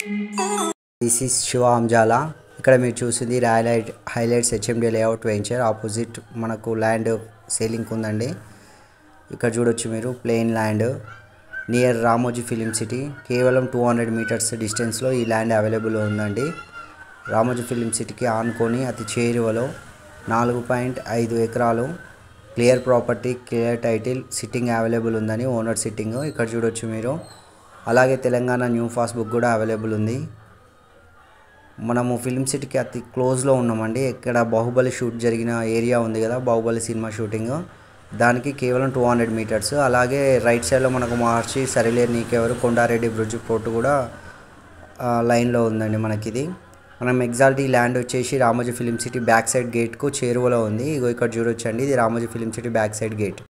this is Shiva అంజాలా ఇక్కడ మీరు చూసింది royal height highlights HMD layout venture opposite మనకు ల్యాండ్ సేలింగ్ ఉందండి ఇక్కడ చూడొచ్చు మీరు plain land near Ramoji film city కేవలం టూ హండ్రెడ్ మీటర్స్ డిస్టెన్స్లో ఈ ల్యాండ్ అవైలబుల్ ఉందండి రామోజీ ఫిలిం సిటీకి ఆనుకొని అతి చేరువలో నాలుగు పాయింట్ ఐదు ఎకరాలు clear property clear title sitting available ఉందని ఓనర్ సిట్టింగ్ ఇక్కడ చూడొచ్చు మీరు అలాగే తెలంగాణ న్యూ ఫాస్ట్ బుక్ కూడా అవైలబుల్ ఉంది మనము ఫిల్మ్ సిటీకి అతి క్లోజ్లో ఉన్నామండి ఇక్కడ బాహుబలి షూట్ జరిగిన ఏరియా ఉంది కదా బాహుబలి సినిమా షూటింగ్ దానికి కేవలం టూ హండ్రెడ్ మీటర్స్ అలాగే రైట్ సైడ్లో మనకు మార్చి సరిలేరు నీకెవరు కొండారెడ్డి బ్రిడ్జ్ పోర్టు కూడా ఆ, లైన్లో ఉందండి మనకి ఇది మనం ఎగ్జాక్ట్ ఈ ల్యాండ్ వచ్చేసి Ramoji film city back side గేట్కు చేరువలో ఉంది ఇగో ఇక్కడ చూడొచ్చండి ఇది Ramoji film city back side gate